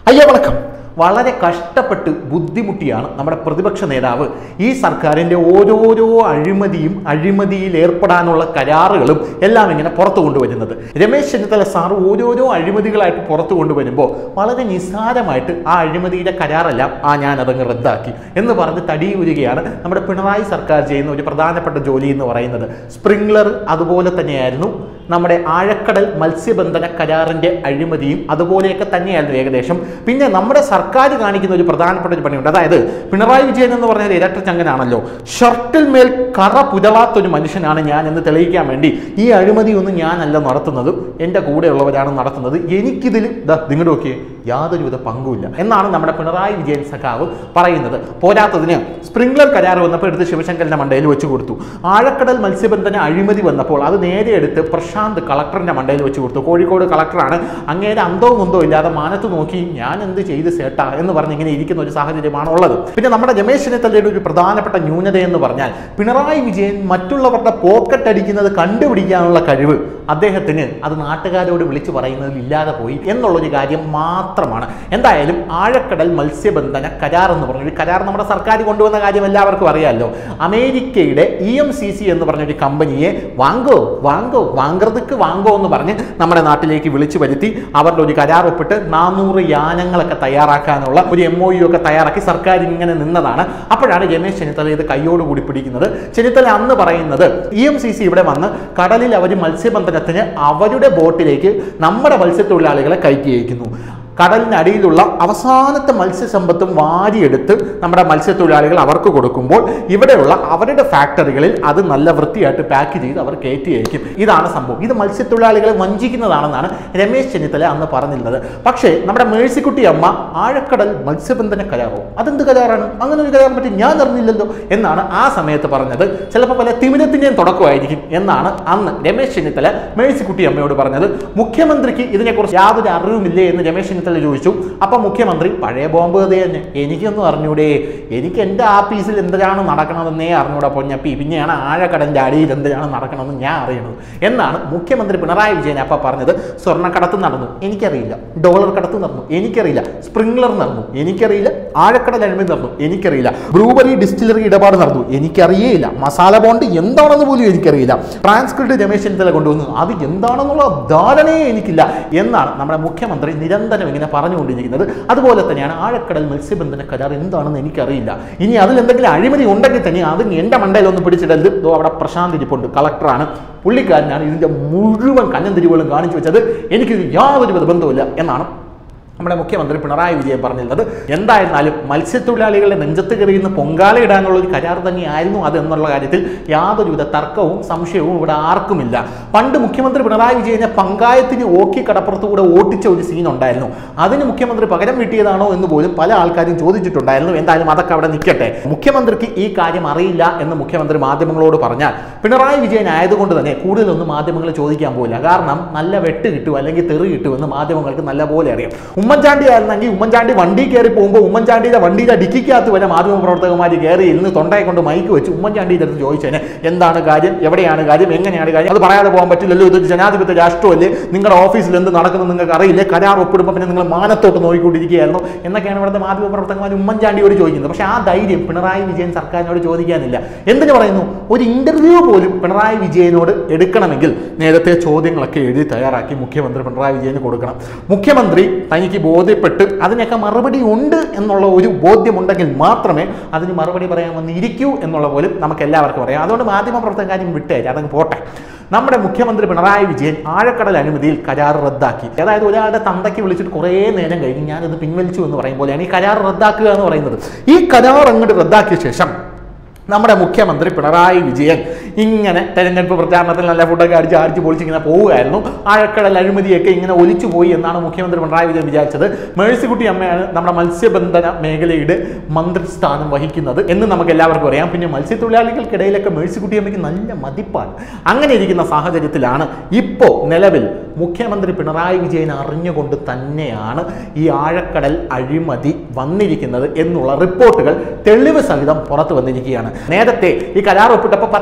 അയ്യോ വണക്കം വളരെ കഷ്ടപ്പെട്ട് ബുദ്ധിമുട്ടിയാണ് നമ്മുടെ പ്രതിപക്ഷ നേതാവ് ഈ സർക്കാരിൻ്റെ ഓരോരോ അഴിമതിയും അഴിമതിയിൽ ഏർപ്പെടാനുള്ള കരാറുകളും എല്ലാം ഇങ്ങനെ പുറത്തു കൊണ്ടുവരുന്നത് രമേശ് ചെന്നിത്തല സാർ ഓരോരോ അഴിമതികളായിട്ട് പുറത്തു കൊണ്ടുവരുമ്പോൾ വളരെ നിസ്സാരമായിട്ട് ആ അഴിമതിയുടെ കരാറെല്ലാം ആ ഞാൻ അതങ്ങ് റദ്ദാക്കി എന്ന് പറഞ്ഞ് തടിയൂരുകയാണ് നമ്മുടെ പിണറായി സർക്കാർ ചെയ്യുന്ന ഒരു പ്രധാനപ്പെട്ട ജോലി എന്ന് പറയുന്നത് സ്പ്രിംഗ്ലർ അതുപോലെ തന്നെയായിരുന്നു നമ്മുടെ ആഴക്കടൽ മത്സ്യബന്ധന കരാറിന്റെ അഴിമതിയും അതുപോലെയൊക്കെ തന്നെയായിരുന്നു ഏകദേശം പിന്നെ നമ്മുടെ സർക്കാർ കാണിക്കുന്ന ഒരു പ്രധാനപ്പെട്ട ഒരു പണിയുണ്ട് അതായത് പിണറായി വിജയൻ എന്ന് പറഞ്ഞാൽ ഇരട്ട ചങ്ങനാണല്ലോ ഷർട്ടിൽ മേൽ കറ പുതളാത്തൊരു മനുഷ്യനാണ് ഞാൻ എന്ന് തെളിയിക്കാൻ വേണ്ടി ഈ അഴിമതിയൊന്നും ഞാനല്ല നടത്തുന്നത് എൻ്റെ കൂടെയുള്ളവരാണ് നടത്തുന്നത് എനിക്കിതിൽ ദാ നിങ്ങളുടെ നോക്കിയേ യാതൊരുവിധ പങ്കുമില്ല എന്നാണ് നമ്മുടെ പിണറായി വിജയൻ സഖാവ് പറയുന്നത് പോരാത്തതിന് സ്പ്രിംഗ്ലർ കരാർ വന്നപ്പോൾ എടുത്ത് ശിവശങ്കരന്റെ മണ്ടയിൽ വെച്ച് കൊടുത്തു ആഴക്കടൽ മത്സ്യബന്ധന അഴിമതി വന്നപ്പോൾ അത് നേരെ എടുത്ത് പ്രശാന്ത് കളക്ടറിന്റെ മണ്ടയിൽ വെച്ച് കൊടുത്തു കോഴിക്കോട് കളക്ടറാണ് അങ്ങേരെ അന്തോ മുന്തോ ഇല്ലാതെ മാനത്ത് നോക്കി ഞാൻ എന്ത് ചെയ്ത് സേട്ടാ എന്ന് പറഞ്ഞ് ഇങ്ങനെ ഇരിക്കുന്ന ഒരു സാഹചര്യമാണ് ഉള്ളത് പിന്നെ നമ്മുടെ രമേശ് ചെന്നിത്തലയുടെ ഒരു പ്രധാനപ്പെട്ട ന്യൂനത എന്ന് പറഞ്ഞാൽ പിണറായി വിജയൻ മറ്റുള്ളവരുടെ പോക്കറ്റ് അടിക്കുന്നത് കണ്ടുപിടിക്കാനുള്ള കഴിവ് അദ്ദേഹത്തിന് അത് നാട്ടുകാരോട് വിളിച്ചു പറയുന്നതിൽ ഇല്ലാതെ പോയി എന്നുള്ളൊരു കാര്യം മാത്രമാണ് എന്തായാലും ആഴക്കടൽ മത്സ്യബന്ധന കരാർ എന്ന് പറഞ്ഞൊരു കരാർ നമ്മുടെ സർക്കാർ കൊണ്ടുവന്ന കാര്യം എല്ലാവർക്കും അറിയാമല്ലോ അമേരിക്കയുടെ ഇ എം സി സി എന്ന് പറഞ്ഞൊരു കമ്പനിയെ വാങ്ങോ വാങ്ങോ വാങ്കൃതക്ക് വാങ്ങോ എന്ന് പറഞ്ഞ് നമ്മുടെ നാട്ടിലേക്ക് വിളിച്ചു വരുത്തി അവരുടെ ഒരു കരാർ ഒപ്പിട്ട് നാനൂറ് യാനങ്ങളൊക്കെ തയ്യാറാക്കാനുള്ള ഒരു എം ഒ യു ഒക്കെ തയ്യാറാക്കി സർക്കാർ ഇങ്ങനെ നിന്നതാണ് അപ്പോഴാണ് രമേശ് ചെന്നിത്തല ഇത് കൈയോടുകൂടി പിടിക്കുന്നത് ചെന്നിത്തല അന്ന് പറയുന്നത് ഇ എം സി സി ഇവിടെ വന്ന് കടലിൽ അവർ മത്സ്യബന്ധനത്തിന് അവരുടെ ബോട്ടിലേക്ക് നമ്മുടെ മത്സ്യത്തൊഴിലാളികളെ കയറ്റി അയക്കുന്നു കടലിനടിയിലുള്ള അവസാനത്തെ മത്സ്യസമ്പത്തും വാരിയെടുത്ത് നമ്മുടെ മത്സ്യത്തൊഴിലാളികൾ അവർക്ക് കൊടുക്കുമ്പോൾ ഇവിടെയുള്ള അവരുടെ ഫാക്ടറികളിൽ അത് നല്ല വൃത്തിയായിട്ട് പാക്ക് ചെയ്ത് അവർ കയറ്റി അയക്കും ഇതാണ് സംഭവം ഇത് മത്സ്യത്തൊഴിലാളികളെ വഞ്ചിക്കുന്നതാണെന്നാണ് രമേശ് ചെന്നിത്തല അന്ന് പറഞ്ഞിരുന്നത് പക്ഷേ നമ്മുടെ മേഴ്സിക്കുട്ടി അമ്മ ആഴക്കടൽ മത്സ്യബന്ധന കരാറോ അതെന്ത് കരാറാണ് അങ്ങനെ ഒരു കരാറിനെ പറ്റി ഞാൻ അറിഞ്ഞില്ലല്ലോ എന്നാണ് ആ സമയത്ത് പറഞ്ഞത് ചിലപ്പോൾ പല തിമിരത്തിൻ്റെയും തുടക്കമായിരിക്കും എന്നാണ് അന്ന് രമേശ് ചെന്നിത്തല മേഴ്സിക്കുട്ടി അമ്മയോട് പറഞ്ഞത് മുഖ്യമന്ത്രിക്ക് ഇതിനെക്കുറിച്ച് യാതൊരു അറിവുമില്ലേ എന്ന് രമേശ് ചെന്നിത്തല ചോദിച്ചു അപ്പം മുഖ്യമന്ത്രി പഴയ ബോംബ് കഥ തന്നെ എനിക്കൊന്നും അറിഞ്ഞൂടെ എനിക്ക് എൻ്റെ ആഫീസിൽ എന്തിനാണ് നടക്കണതെന്നേ അറിഞ്ഞൂടാ പൊന്നപ്പി പിന്നെയാണ് ആഴക്കടലിൻ്റെ അടിയിൽ എന്തിനാണ് നടക്കണമെന്ന് ഞാൻ അറിയണത് എന്നാണ് മുഖ്യമന്ത്രി പിണറായി വിജയൻ അപ്പം പറഞ്ഞത് സ്വർണ്ണക്കടത്ത് നടന്നു എനിക്കറിയില്ല ഡോളർ കടത്ത് നടന്നു എനിക്കറിയില്ല സ്പ്രിംഗ്ലർ നടന്നു എനിക്കറിയില്ല ആഴക്കടൽ അഴിമതി നടന്നു എനിക്കറിയില്ല ബ്രൂവറി ഡിസ്റ്റിലറി ഇടപാട് നടന്നു എനിക്കറിയേയില്ല മസാല ബോണ്ട് എന്താണെന്ന് പോലും എനിക്കറിയില്ല ട്രാൻസ്ക്രിപ്റ്റ് രമേശ് ചെന്നിത്തല കൊണ്ടുവന്നു അത് എന്താണെന്നുള്ള ധാരണയെ എനിക്കില്ല എന്നാണ് നമ്മുടെ മുഖ്യമന്ത്രി നിരന്തരം ഇങ്ങനെ പറഞ്ഞുകൊണ്ടിരിക്കുന്നത് അതുപോലെ തന്നെയാണ് ആഴക്കടൽ മത്സ്യബന്ധന കരാർ എന്താണെന്ന് എനിക്കറിയില്ല ഇനി അതിൽ എന്തെങ്കിലും അഴിമതി ഉണ്ടെങ്കിൽ തന്നെ അത് എൻ്റെ മണ്ടയിൽ ഒന്ന് പിടിച്ചിടരുത് ഇതോ അവിടെ പ്രശാന്ത് ഇരിപ്പുണ്ട് കളക്ടറാണ് പുള്ളിക്കാരനാണ് ഇതിൻ്റെ മുഴുവൻ കഞ്ഞന്തിരിവുകളും കാണിച്ചു വെച്ചത് എനിക്കിത് യാതൊരുവിധ ബന്ധവുമില്ല എന്നാണ് നമ്മുടെ മുഖ്യമന്ത്രി പിണറായി വിജയൻ പറഞ്ഞിരുന്നത് എന്തായിരുന്നാലും മത്സ്യത്തൊഴിലാളികളുടെ നെഞ്ചത്ത് കയറിയുന്ന പൊങ്കാല ഇടാനുള്ള ഒരു കരാർ തന്നെയായിരുന്നു അത് എന്നുള്ള കാര്യത്തിൽ യാതൊരുവിധ തർക്കവും സംശയവും ഇവിടെ ആർക്കുമില്ല പണ്ട് മുഖ്യമന്ത്രി പിണറായി വിജയനെ പങ്കായത്തിന് ഓക്കി കടപ്പുറത്തുകൂടെ ഓട്ടിച്ച ഒരു സീൻ ഉണ്ടായിരുന്നു അതിന് മുഖ്യമന്ത്രി പകരം വീട്ടിയതാണോ എന്ന് പോലും പല ആൾക്കാരും ചോദിച്ചിട്ടുണ്ടായിരുന്നു എന്തായാലും അതൊക്കെ അവിടെ നിൽക്കട്ടെ മുഖ്യമന്ത്രിക്ക് ഈ കാര്യം അറിയില്ല എന്ന് മുഖ്യമന്ത്രി മാധ്യമങ്ങളോട് പറഞ്ഞാൽ പിണറായി വിജയൻ ആയതുകൊണ്ട് തന്നെ കൂടുതലൊന്നും മാധ്യമങ്ങൾ ചോദിക്കാൻ പോകില്ല കാരണം നല്ല വെട്ട് കിട്ടും അല്ലെങ്കിൽ തെറി കിട്ടുമെന്ന് മാധ്യമങ്ങൾക്ക് നല്ല പോലെ അറിയാം ഉമ്മൻചാണ്ടി ആയിരുന്നെങ്കിൽ ഉമ്മൻചാണ്ടി വണ്ടി കയറി പോകുമ്പോൾ ഉമ്മൻചാണ്ടിയുടെ വണ്ടിയുടെ ഡിക്കിക്കകത്ത് വരെ മാധ്യമ പ്രവർത്തകന്മാർ കയറി ഇന്ന് തൊണ്ടയെ കൊണ്ട് മൈക്ക് വെച്ച് ഉമ്മൻചാണ്ടിയുടെ അടുത്ത് ചോദിച്ചേനെ എന്താണ് കാര്യം എവിടെയാണ് കാര്യം എങ്ങനെയാണ് കാര്യം അത് പറയാതെ പോകാൻ പറ്റില്ലല്ലോ ഇത് ജനാധിപത്യ രാഷ്ട്രമല്ലേ നിങ്ങളുടെ ഓഫീസിൽ എന്ത് നടക്കുന്നത് നിങ്ങൾക്ക് അറിയില്ലേ കരാർ ഒപ്പിടുമ്പോൾ പിന്നെ നിങ്ങൾ മാനത്തോട്ട് നോക്കിക്കൊണ്ടിരിക്കുകയായിരുന്നു എന്നൊക്കെയാണ് ഇവിടുത്തെ മാധ്യമ പ്രവർത്തകന്മാർ ഉമ്മൻചാണ്ടിയോട് ചോദിക്കുന്നത് പക്ഷേ ആ ധൈര്യം പിണറായി വിജയൻ സർക്കാരിനോട് ചോദിക്കാനില്ല എന്തിനു പറയുന്നു ഒരു ഇന്റർവ്യൂ പോലും പിണറായി വിജയനോട് എടുക്കണമെങ്കിൽ നേരത്തെ ചോദ്യങ്ങളൊക്കെ എഴുതി തയ്യാറാക്കി മുഖ്യമന്ത്രി പിണറായി വിജയന് കൊടുക്കണം മുഖ്യമന്ത്രി തനിക്ക് ബോധ്യപ്പെട്ട് അതിനൊക്കെ മറുപടി ഉണ്ട് എന്നുള്ള ഒരു ബോധ്യമുണ്ടെങ്കിൽ മാത്രമേ അതിന് മറുപടി പറയാൻ വന്നിരിക്കൂ എന്നുള്ള പോലും നമുക്ക് എല്ലാവർക്കും അറിയാം അതുകൊണ്ട് മാധ്യമ പ്രവർത്തകരും വിട്ടേര് അതങ്ങ് പോട്ടെ നമ്മുടെ മുഖ്യമന്ത്രി പിണറായി വിജയൻ ആഴക്കടൽ അനുമതിയിൽ കരാർ റദ്ദാക്കി അതായത് ഒരാളുടെ തന്തയ്ക്ക് വിളിച്ചിട്ട് കുറേ നേരം കഴിഞ്ഞ് ഞാനിത് പിൻവലിച്ചു എന്ന് പറയും പോലെയാണ് ഈ കരാർ റദ്ദാക്കുക എന്ന് പറയുന്നത് ഈ കരാർ അങ്ങോട്ട് റദ്ദാക്കിയ ശേഷം നമ്മുടെ മുഖ്യമന്ത്രി പിണറായി വിജയൻ ഇങ്ങനെ തെരഞ്ഞെടുപ്പ് പ്രചാരണത്തിൽ നല്ല ഫുഡൊക്കെ അടിച്ച് അടിച്ച് പൊളിച്ച് ഇങ്ങനെ പോവുകയായിരുന്നു ആഴക്കടൽ അഴിമതിയൊക്കെ ഇങ്ങനെ ഒലിച്ചു പോയി എന്നാണ് മുഖ്യമന്ത്രി പിണറായി വിജയൻ വിചാരിച്ചത് മേഴ്സിക്കുട്ടി അമ്മയാണ് നമ്മുടെ മത്സ്യബന്ധന മേഖലയുടെ മന്ത്രിസ്ഥാനം വഹിക്കുന്നത് എന്ന് നമുക്ക് എല്ലാവർക്കും അറിയാം പിന്നെ മത്സ്യത്തൊഴിലാളികൾക്കിടയിലൊക്കെ മേഴ്സിക്കുട്ടി അമ്മയ്ക്ക് നല്ല മതിപ്പാണ് അങ്ങനെ ഇരിക്കുന്ന സാഹചര്യത്തിലാണ് ഇപ്പോൾ നിലവിൽ മുഖ്യമന്ത്രി പിണറായി വിജയൻ അറിഞ്ഞുകൊണ്ട് തന്നെയാണ് ഈ ആഴക്കടൽ അഴിമതി വന്നിരിക്കുന്നത് എന്നുള്ള റിപ്പോർട്ടുകൾ തെളിവ് സഹിതം പുറത്തു വന്നിരിക്കുകയാണ് നേരത്തെ ഈ കരാർ ഒപ്പിട്ടപ്പോൾ പത്രത്തിൽ പല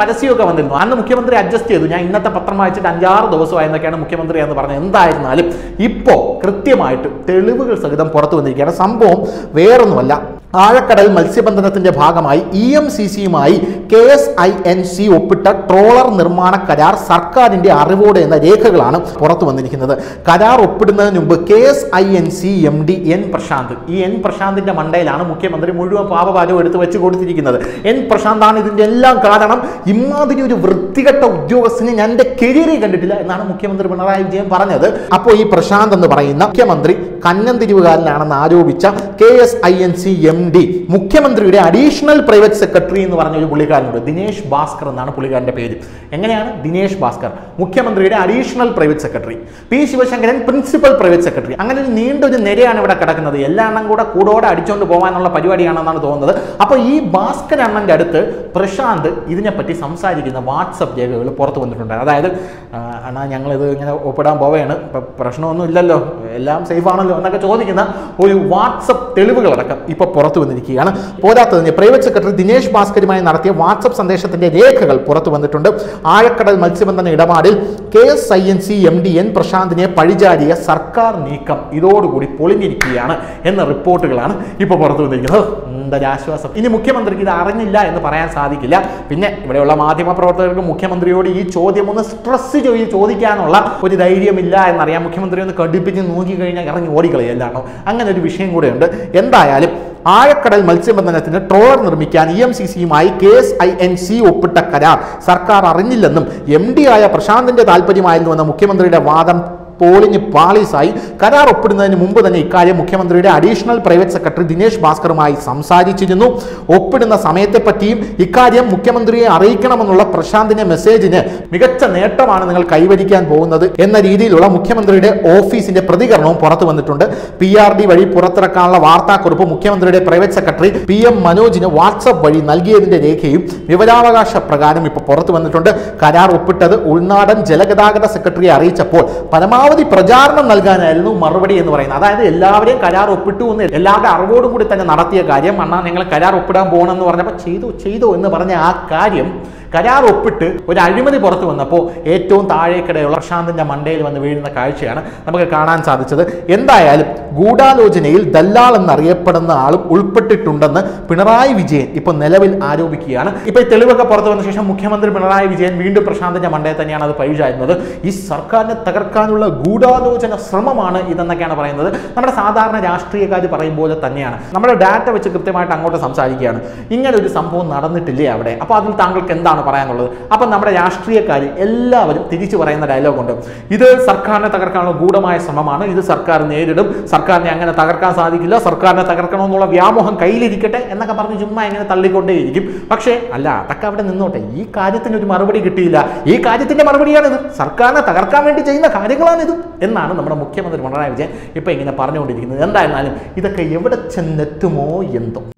പരസ്യമൊക്കെ വന്നിരുന്നു അന്ന് മുഖ്യമന്ത്രി അഡ്ജസ്റ്റ് ചെയ്തു ഞാൻ ഇന്നത്തെ പത്രം വായിച്ചിട്ട് അഞ്ചാറ് ദിവസമായി എന്നൊക്കെയാണ് മുഖ്യമന്ത്രി എന്ന് പറഞ്ഞത് എന്തായിരുന്നാലും ഇപ്പോൾ കൃത്യമായിട്ട് തെളിവുകൾ സഹിതം പുറത്തു വന്നിരിക്കുകയാണ് സംഭവം വേറൊന്നുമല്ല ആഴക്കടൽ മത്സ്യബന്ധനത്തിന്റെ ഭാഗമായി ഇ എം സി സിയുമായി K S I N C ഒപ്പിട്ട ട്രോളർ നിർമ്മാണ കരാർ സർക്കാരിന്റെ അറിവോടെ എന്ന രേഖകളാണ് പുറത്തു വന്നിരിക്കുന്നത് കരാർ ഒപ്പിടുന്നതിന് മുമ്പ് K S I N C M D N Prashant ഈ എൻ പ്രശാന്തിന്റെ മണ്ടയിലാണ് മുഖ്യമന്ത്രി മുഴുവൻ പാപപാലവും എടുത്ത് വെച്ച് കൊടുത്തിരിക്കുന്നത് എൻ പ്രശാന്താണ് ഇതിന്റെ എല്ലാം കാരണം ഇമാതിരി ഒരു വൃത്തികെട്ട ഉദ്യോഗസ്ഥനെ ഞാൻ എൻ്റെ കരിയറിൽ കണ്ടിട്ടില്ല എന്നാണ് മുഖ്യമന്ത്രി പിണറായി വിജയൻ പറഞ്ഞത് അപ്പോൾ ഈ പ്രശാന്ത് എന്ന് പറയുന്ന മുഖ്യമന്ത്രി കന്നന്തിരിവുകാരനാണെന്ന് ആരോപിച്ച K S I N C M D മുഖ്യമന്ത്രിയുടെ അഡീഷണൽ പ്രൈവറ്റ് സെക്രട്ടറി എന്ന് പറഞ്ഞ ഒരു പുള്ളിക്കാരനുണ്ട് ദിനേശ് ഭാസ്കർ എന്നാണ് പുള്ളിക്കാരന്റെ പേര് എങ്ങനെയാണ് ദിനേശ് ഭാസ്കർ മുഖ്യമന്ത്രിയുടെ additional private secretary P Sivasankaran principal private secretary അങ്ങനെ ഒരു നീണ്ട ഒരു നിരയാണ് ഇവിടെ കിടക്കുന്നത് എല്ലാ എണ്ണം കൂടെ കൂടോടെ അടിച്ചുകൊണ്ട് പോകാനുള്ള പരിപാടിയാണെന്നാണ് തോന്നുന്നത് അപ്പോൾ ഈ ഭാസ്കർ അണ്ണന്റെ അടുത്ത് പ്രശാന്ത് ഇതിനെപ്പറ്റി സംസാരിക്കുന്ന വാട്സപ്പ് രേഖകൾ പുറത്തു വന്നിട്ടുണ്ട് അതായത് ആ, അണ്ണാ ഞങ്ങളിത് ഇങ്ങനെ ഒപ്പിടാൻ പോവുകയാണ് ഇപ്പം പ്രശ്നമൊന്നും ഇല്ലല്ലോ എല്ലാം സേഫ് ആണല്ലോ എന്നൊക്കെ ചോദിക്കുന്ന ഒരു വാട്സപ്പ് തെളിവുകളടക്കം ഇപ്പോൾ പുറത്തു വന്നിരിക്കുകയാണ് പോരാത്തതിന് പ്രൈവറ്റ് സെക്രട്ടറി ദിനേശ് ഭാസ്കരുമായി നടത്തിയ വാട്സപ്പ് സന്ദേശത്തിന്റെ രേഖകൾ പുറത്തു വന്നിട്ടുണ്ട് ആഴക്കടൽ മത്സ്യബന്ധന ഇടപാടിൽ K S I N C M D N പ്രശാന്തിനെ പഴിചാരിയ സർക്കാർ നീക്കം ഇതോടുകൂടി പൊളിഞ്ഞിരിക്കുകയാണ് എന്ന റിപ്പോർട്ടുകളാണ് ഇപ്പോൾ പുറത്തു വന്നിരിക്കുന്നത് എന്തൊരു ആശ്വാസം ഇനി മുഖ്യമന്ത്രിക്ക് ഇത് അറിഞ്ഞില്ല എന്ന് പറയാൻ സാധിക്കില്ല പിന്നെ ഇവിടെയുള്ള മാധ്യമ പ്രവർത്തകർക്ക് മുഖ്യമന്ത്രിയോട് ഈ ചോദ്യം ഒന്ന് സ്ട്രെസ് ചെയ്ത് ചോദിക്കാനുള്ള ഒരു ധൈര്യമില്ല എന്നറിയാം മുഖ്യമന്ത്രി ഒന്ന് കടുപ്പിച്ച് നോക്കി കഴിഞ്ഞാൽ ഇറങ്ങി ഓടിക്കളയല്ലാണോ അങ്ങനെ ഒരു വിഷയം കൂടെയുണ്ട് എന്തായാലും ആഴക്കടൽ മത്സ്യബന്ധനത്തിന് ട്രോളർ നിർമ്മിക്കാൻ ഇ എം സി സിയുമായി K S I N C ഒപ്പിട്ട കരാർ സർക്കാർ അറിഞ്ഞില്ലെന്നും എം ഡി ആയ പ്രശാന്തിന്റെ താല്പര്യമായിരുന്നുവെന്ന മുഖ്യമന്ത്രിയുടെ വാദം പോളിഞ്ഞ് പാളീസായി കരാർ ഒപ്പിടുന്നതിന് മുമ്പ് തന്നെ ഇക്കാര്യം മുഖ്യമന്ത്രിയുടെ അഡീഷണൽ പ്രൈവറ്റ് സെക്രട്ടറി ദിനേശ് ഭാസ്കറുമായി സംസാരിച്ചിരുന്നു ഒപ്പിടുന്ന സമയത്തെപ്പറ്റിയും ഇക്കാര്യം മുഖ്യമന്ത്രിയെ അറിയിക്കണമെന്നുള്ള പ്രശാന്തിന്റെ മെസ്സേജിന് മികച്ച നേട്ടമാണ് നിങ്ങൾ കൈവരിക്കാൻ പോകുന്നത് എന്ന രീതിയിലുള്ള മുഖ്യമന്ത്രിയുടെ ഓഫീസിന്റെ പ്രതികരണവും പുറത്തു വന്നിട്ടുണ്ട് പി ആർ ഡി വഴി പുറത്തിറക്കാനുള്ള വാർത്താക്കുറിപ്പ് മുഖ്യമന്ത്രിയുടെ പ്രൈവറ്റ് സെക്രട്ടറി പി എം മനോജിന് വാട്സപ്പ് വഴി നൽകിയതിന്റെ രേഖയും വിവരാവകാശ പ്രകാരം ഇപ്പോൾ പുറത്തു വന്നിട്ടുണ്ട് കരാർ ഒപ്പിട്ടത് ഉൾനാടൻ ജലഗതാഗത സെക്രട്ടറിയെ അറിയിച്ചപ്പോൾ പരമാവധി പ്രചാരണം നൽകാനായിരുന്നു മറുപടി എന്ന് പറയുന്നത് അതായത് എല്ലാവരെയും കരാർ ഒപ്പിട്ടു എന്ന് എല്ലാവരുടെ അറിവോടും കൂടി തന്നെ നടത്തിയ കാര്യം അണ്ണാ ഞങ്ങൾ കരാർ ഒപ്പിടാൻ പോകണമെന്ന് പറഞ്ഞപ്പോൾ ചെയ്തു ചെയ്തു എന്ന് പറഞ്ഞ ആ കാര്യം കരാർ ഒപ്പിട്ട് ഒരു അഴിമതി പുറത്തു വന്നപ്പോൾ ഏറ്റവും താഴേക്കിടെയുള്ള പ്രശാന്തിന്റെ മണ്ടയിൽ വന്ന് വീഴുന്ന കാഴ്ചയാണ് നമുക്ക് കാണാൻ സാധിച്ചത് എന്തായാലും ഗൂഢാലോചനയിൽ ദല്ലാൾ എന്നറിയപ്പെടുന്ന ആളും ഉൾപ്പെട്ടിട്ടുണ്ടെന്ന് പിണറായി വിജയൻ ഇപ്പൊ നിലവിൽ ആരോപിക്കുകയാണ് ഇപ്പൊ ഈ തെളിവൊക്കെ പുറത്തു വന്ന ശേഷം മുഖ്യമന്ത്രി പിണറായി വിജയൻ വീണ്ടും പ്രശാന്തിന്റെ മണ്ടയിൽ തന്നെയാണ് അത് പഴിചാരുന്നത് ഈ സർക്കാരിനെ തകർക്കാനുള്ള ഗൂഢാലോചന ശ്രമമാണ് ഇതെന്നൊക്കെയാണ് പറയുന്നത് നമ്മുടെ സാധാരണ രാഷ്ട്രീയക്കാർ പറയും പോലെ തന്നെയാണ് നമ്മുടെ ഡാറ്റ വെച്ച് കൃത്യമായിട്ട് അങ്ങോട്ട് സംസാരിക്കുകയാണ് ഇങ്ങനെ ഒരു സംഭവം നടന്നിട്ടില്ലേ അവിടെ അപ്പോൾ അതിൽ താങ്കൾക്ക് എന്താണ് പറയാനുള്ളത് അപ്പം നമ്മുടെ രാഷ്ട്രീയക്കാർ എല്ലാവരും തിരിച്ചു പറയുന്ന ഡയലോഗുണ്ട് ഇത് സർക്കാരിനെ തകർക്കാനുള്ള ഗൂഢമായ ശ്രമമാണ് ഇത് സർക്കാർ നേരിടും സർക്കാരിനെ അങ്ങനെ തകർക്കാൻ സാധിക്കില്ല സർക്കാരിനെ തകർക്കണമെന്നുള്ള വ്യാമോഹം കയ്യിലിരിക്കട്ടെ എന്നൊക്കെ പറഞ്ഞ് ചുമ്മാ ഇങ്ങനെ തള്ളിക്കൊണ്ടേയിരിക്കും പക്ഷേ അല്ല അതൊക്കെ അവിടെ നിന്നോട്ടെ ഈ കാര്യത്തിന് ഒരു മറുപടി കിട്ടിയില്ല ഈ കാര്യത്തിന്റെ മറുപടിയാണിത് സർക്കാരിനെ തകർക്കാൻ വേണ്ടി ചെയ്യുന്ന കാര്യങ്ങളാണിത് എന്നാണ് നമ്മുടെ മുഖ്യമന്ത്രി പിണറായി വിജയൻ ഇപ്പൊ ഇങ്ങനെ പറഞ്ഞുകൊണ്ടിരിക്കുന്നത് എന്തായിരുന്നാലും ഇതൊക്കെ എവിടെ ചെന്നെത്തുമോ എന്തോ